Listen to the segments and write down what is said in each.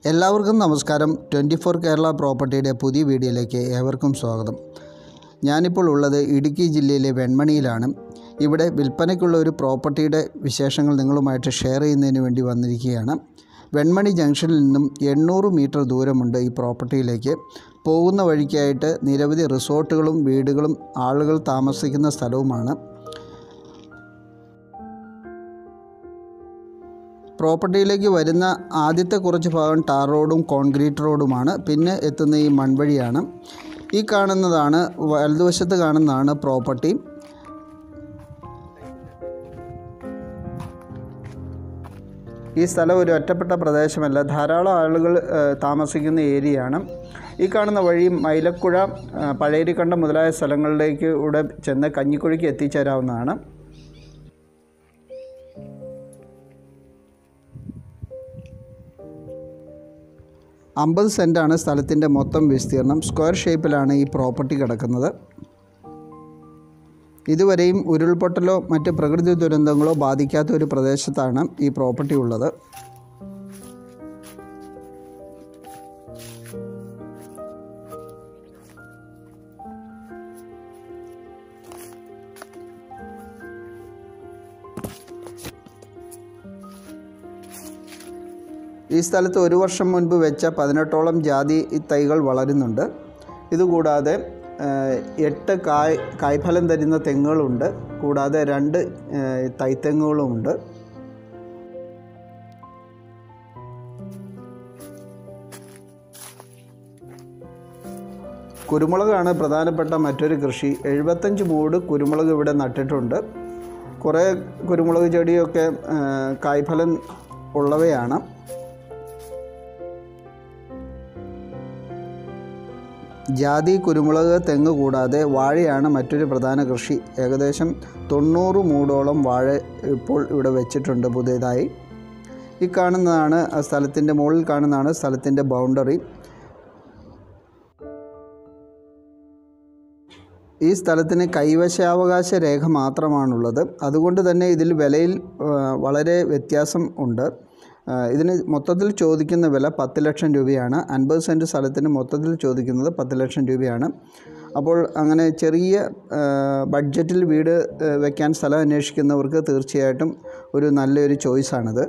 എല്ലാവർക്കും നമസ്കാരം twenty four Kerala പ്രോപ്പർട്ടിയുടെ പുതിയ വീഡിയോയിലേക്ക് ഏവർക്കും സ്വാഗതം ഞാനിപ്പോൾ ഉള്ളത് ഇടുക്കി ജില്ലയിലെ വെൺമണിയിലാണ് ഇവിടെ വിൽപ്പനയ്ക്കുള്ള ഒരു പ്രോപ്പർട്ടിയുടെ വിശേഷങ്ങൾ നിങ്ങളുമായിട്ട് ഷെയർ ചെയ്യുന്നതിന് വേണ്ടി വന്നിരിക്കുകയാണ് വെൺമണി ജംഗ്ഷനിൽ നിന്നും എണ്ണൂറ് മീറ്റർ ദൂരമുണ്ട് ഈ പ്രോപ്പർട്ടിയിലേക്ക് പോകുന്ന വഴിക്കായിട്ട് നിരവധി റിസോർട്ടുകളും വീടുകളും ആളുകൾ താമസിക്കുന്ന സ്ഥലവുമാണ് പ്രോപ്പർട്ടിയിലേക്ക് വരുന്ന ആദ്യത്തെ കുറച്ച് ഭാഗം ടാർ റോഡും കോൺക്രീറ്റ് റോഡുമാണ് പിന്നെ എത്തുന്ന ഈ മൺവഴിയാണ് ഈ കാണുന്നതാണ് വലതുവശത്ത് കാണുന്നതാണ് പ്രോപ്പർട്ടി ഈ സ്ഥലം ഒരു ഒറ്റപ്പെട്ട പ്രദേശമല്ല ധാരാളം ആളുകൾ ഏഹ്, താമസിക്കുന്ന ഏരിയയാണ് ഈ കാണുന്ന വഴി മൈലക്കുഴ ഏഹ്, പഴയരിക്കണ്ടം മുതലായ സ്ഥലങ്ങളിലേക്ക് ഇവിടെ ചെന്ന് കഞ്ഞിക്കുഴിക്ക് എത്തിച്ചേരാവുന്നതാണ് അമ്പത് സെൻറ്റാണ് സ്ഥലത്തിൻ്റെ മൊത്തം വിസ്തീർണം സ്ക്വയർ ഷേപ്പിലാണ് ഈ പ്രോപ്പർട്ടി കിടക്കുന്നത് ഇതുവരെയും ഉരുൾപൊട്ടലോ മറ്റ് പ്രകൃതി ദുരന്തങ്ങളോ ബാധിക്കാത്ത ഒരു പ്രദേശത്താണ് ഈ പ്രോപ്പർട്ടി ഉള്ളത് ഈ സ്ഥലത്ത് ഒരു വർഷം മുൻപ് വെച്ച പതിനെട്ടോളം ജാതി തൈകൾ വളരുന്നുണ്ട് ഇതുകൂടാതെ ഏഹ്, എട്ട് കായ് കായ്ഫലം തരുന്ന തെങ്ങുകളുണ്ട് കൂടാതെ രണ്ട് ഏഹ്, തൈത്തെങ്ങുകളുമുണ്ട് കുരുമുളകാണ് പ്രധാനപ്പെട്ട മറ്റൊരു കൃഷി എഴുപത്തഞ്ച് മൂട് കുരുമുളക് ഇവിടെ നട്ടിട്ടുണ്ട് കുറേ കുരുമുളക് ചെടിയൊക്കെ ഏഹ്, കായ്ഫലം ഉള്ളവയാണ് ജാതി കുരുമുളക് തെങ്ങ് കൂടാതെ വാഴയാണ് മറ്റൊരു പ്രധാന കൃഷി ഏകദേശം തൊണ്ണൂറ് മൂടോളം വാഴ ഇപ്പോൾ ഇവിടെ വെച്ചിട്ടുണ്ട് പുതിയതായി ഈ കാണുന്നതാണ് ആ സ്ഥലത്തിൻ്റെ മുകളിൽ കാണുന്നതാണ് സ്ഥലത്തിൻ്റെ ബൗണ്ടറി ഈ സ്ഥലത്തിന് കൈവശാവകാശ രേഖ മാത്രമാണുള്ളത് അതുകൊണ്ട് തന്നെ ഇതിൽ വിലയിൽ ആ, വളരെ വ്യത്യാസം ഉണ്ട് ആ, ഇതിന് മൊത്തത്തിൽ ചോദിക്കുന്ന വില പത്ത് ലക്ഷം രൂപയാണ് അൻപത് സെൻറ്റ് സ്ഥലത്തിന് മൊത്തത്തിൽ ചോദിക്കുന്നത് പത്ത് ലക്ഷം രൂപയാണ് അപ്പോൾ അങ്ങനെ ചെറിയ ആ, ബഡ്ജറ്റിൽ വീട് ആ, വെക്കാൻ സ്ഥലം അന്വേഷിക്കുന്നവർക്ക് തീർച്ചയായിട്ടും ഒരു നല്ലൊരു ചോയ്സാണിത്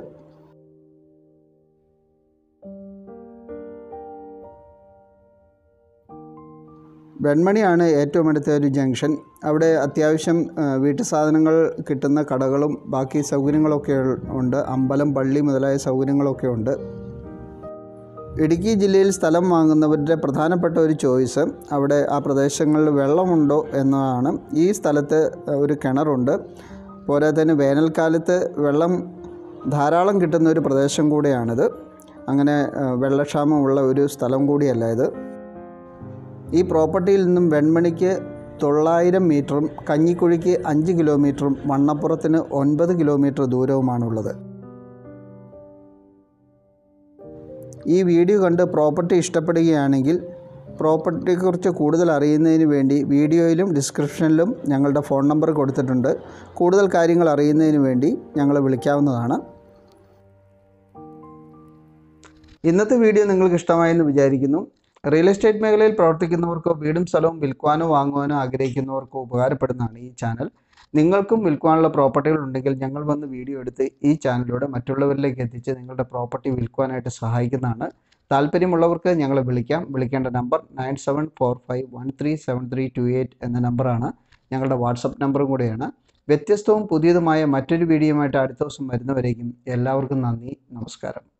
വെൺമണിയാണ് ഏറ്റവും അടുത്ത ഒരു ജംഗ്ഷൻ അവിടെ അത്യാവശ്യം ആ, വീട്ടു സാധനങ്ങൾ കിട്ടുന്ന കടകളും ബാക്കി സൗകര്യങ്ങളൊക്കെ ഉണ്ട് അമ്പലം പള്ളി മുതലായ സൗകര്യങ്ങളൊക്കെ ഉണ്ട് ഇടുക്കി ജില്ലയിൽ സ്ഥലം വാങ്ങുന്നവരുടെ പ്രധാനപ്പെട്ട ഒരു ചോയ്സ് അവിടെ ആ പ്രദേശങ്ങളിൽ വെള്ളമുണ്ടോ എന്നതാണ് ഈ സ്ഥലത്ത് ഒരു കിണറുണ്ട് പോരാത്തതിന് വേനൽക്കാലത്ത് വെള്ളം ധാരാളം കിട്ടുന്ന ഒരു പ്രദേശം കൂടെയാണിത് അങ്ങനെ ആ, വെള്ളക്ഷാമമുള്ള ഒരു സ്ഥലം കൂടിയല്ല ഇത് ഈ പ്രോപ്പർട്ടിയിൽ നിന്നും വെൺമണിക്ക് തൊള്ളായിരം മീറ്ററും കഞ്ഞിക്കുഴിക്ക് അഞ്ച് കിലോമീറ്ററും വണ്ണപ്പുറത്തിന് ഒൻപത് കിലോമീറ്റർ ദൂരവുമാണുള്ളത് ഈ വീഡിയോ കണ്ട് പ്രോപ്പർട്ടി ഇഷ്ടപ്പെടുകയാണെങ്കിൽ പ്രോപ്പർട്ടിയെക്കുറിച്ച് കൂടുതൽ അറിയുന്നതിന് വേണ്ടി വീഡിയോയിലും ഡിസ്ക്രിപ്ഷനിലും ഞങ്ങളുടെ ഫോൺ നമ്പർ കൊടുത്തിട്ടുണ്ട് കൂടുതൽ കാര്യങ്ങൾ അറിയുന്നതിന് വേണ്ടി ഞങ്ങളെ വിളിക്കാവുന്നതാണ് ഇന്നത്തെ വീഡിയോ നിങ്ങൾക്ക് ഇഷ്ടമായെന്ന് വിചാരിക്കുന്നു റിയൽ എസ്റ്റേറ്റ് മേഖലയിൽ പ്രവർത്തിക്കുന്നവർക്കോ വീടും സ്ഥലവും വിൽക്കുവാനോ വാങ്ങുവാനോ ആഗ്രഹിക്കുന്നവർക്കോ ഉപകാരപ്പെടുന്നതാണ് ഈ ചാനൽ നിങ്ങൾക്കും വിൽക്കുവാനുള്ള പ്രോപ്പർട്ടികൾ ഉണ്ടെങ്കിൽ ഞങ്ങൾ വന്ന് വീഡിയോ എടുത്ത് ഈ ചാനലിലൂടെ മറ്റുള്ളവരിലേക്ക് എത്തിച്ച് നിങ്ങളുടെ പ്രോപ്പർട്ടി വിൽക്കുവാനായിട്ട് സഹായിക്കുന്നതാണ് താല്പര്യമുള്ളവർക്ക് ഞങ്ങളെ വിളിക്കാം വിളിക്കേണ്ട number nine seven four five one three seven three two eight എന്ന നമ്പറാണ് ഞങ്ങളുടെ വാട്സപ്പ് നമ്പറും കൂടെയാണ് വ്യത്യസ്തവും പുതിയതുമായ മറ്റൊരു വീഡിയോയുമായിട്ട് അടുത്ത ദിവസം വരുന്നവരേക്കും എല്ലാവർക്കും നന്ദി നമസ്കാരം